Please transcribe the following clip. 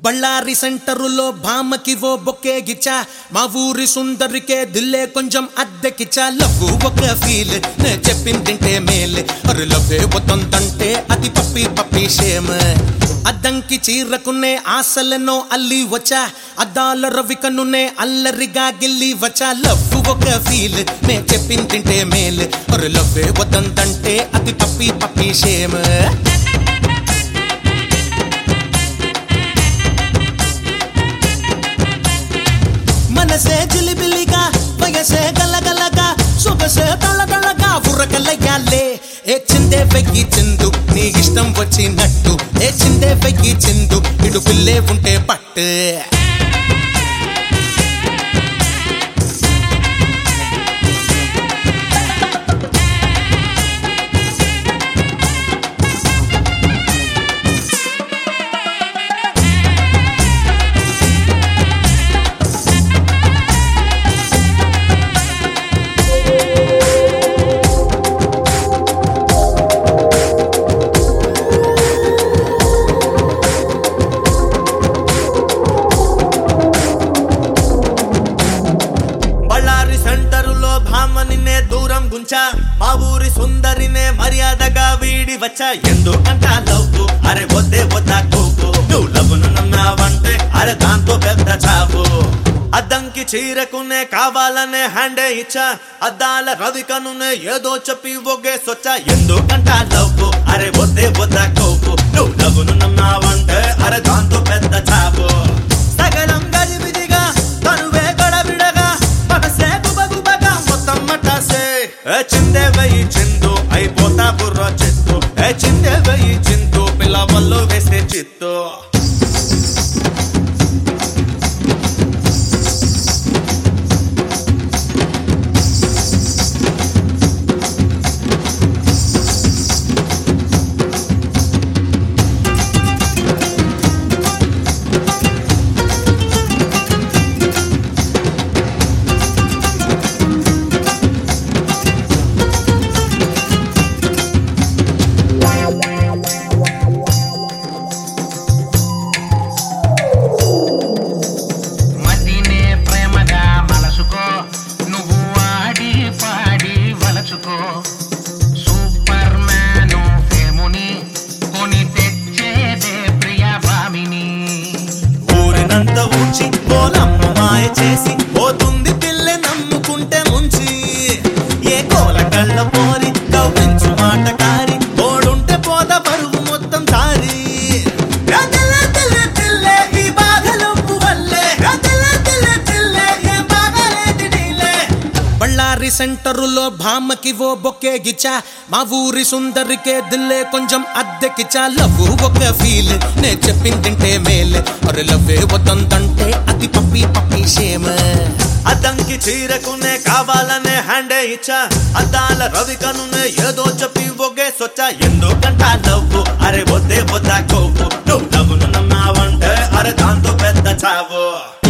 బళ్ళారి సెంటరులో భామకి ఓ బొక్కే గిచ్చా మా ఊరి సుందరికే దిల్లే కొంచెం అద్దెకిచ్చా లవ్వు ఒక ఫీల్ నే చెప్పిందింటే మేల్ అరు లవ్వే వద్దంతంటే అది పప్పి పప్పి షేమ్ అద్దంకి చీరకునే ఆశలెన్నో అల్లి వచ్చా అద్దాల రవికనునే అల్లరిగా గిల్లి వచ్చా లవ్వు ఒక ఫీల్ నే చెప్పిందింటే మేల్ అరు లవ్వే వద్దంతంటే అది పప్పి పప్పి షేమ్ మనసే జిలిబిలిగా వయసే గలగలగా సొగసే తలదళగా ఉరకలయ్యాలే ఏ చిందే వెయ్యి చిందు నీ ఇష్టం వచ్చినట్టు ఏ చిందే వెయ్యి చిందు ఇడు పిల్లే ఉంటే పట్టు బళ్ళారి సెంటరులో భామనినే దూరం గుంచా మా ఊరి సుందరినే మర్యాదగా వీడి వచ్చా ఎందుకంట లవ్వు అరే వద్దే వద్దా కోపు నువ్వు లవ్వును నమ్మావంటే అరే దాంతో పెద్ద చావు అద్దంకి చీరకునే కావాలనే హ్యాండే ఇచ్చా అద్దాల రవికనునే ఏదో చెప్పి ఒగ్గేసొచ్చా ఎందుకంట లవ్వు అరే వద్దే వద్దా కోపు నువ్వు లవ్వును నమ్మావంటే అరే దాంతో పెద్ద చావు సగలం గజిబిజిగా తనువే గడబిడగా మనసే గుబగుబగా మొత్తం మటాసే ఏ చిందే వెయ్యి చిందు అయిపోతా బుర్ర చిత్తు ఏ చిందే వెయ్యి చిందు పిల్ల వల్లు వేసే చిత్తు మదినే ప్రేమగా మలసుకో నువ్వు ఆడి పాడి వలచుకో సూపర్ మ్యాను ఫేముని కొని తెచ్చేదే ప్రియ భామిని ఊరినంత ఊడ్చి కోలమ్మ మాయ చేసి పోతుంది పిల్లె నమ్ముకుంటే ముంచి ఏ కోల కళ్ళ పోరి కవ్వించు మాట కారి తోడుంటే పోత పరువు మొత్తం సారి రా తెల్లే తెల్లే తెల్లే ఈ బాధలొప్పు వల్లే రా తెల్లే తెల్లే తెల్లే ఏ బాధలేటి నీలే బళ్ళారి సెంటరులో భామకి ఓ బొక్కే గిచ్చా మా ఊరి సుందరికే దిల్లే కొంచెం అద్దెకిచ్చా లవ్వు ఒక ఫీల్ నే చెప్పిందింటే మేల్ అరే లవ్వే వద్దంతంటే అది పప్పి పప్పి షేమ్ అద్దంకి చీరకునే కావాలనే హ్యాండే ఇచ్చా అద్దాల రవికనునే ఏదో చెప్పి ఒగ్గేసొచ్చా ఎందుకంట నవ్వు అరే వద్దే వద్దా కోపు నువ్వు నవ్వును నమ్మావంటే అరే దాంతో పెద్ద చావు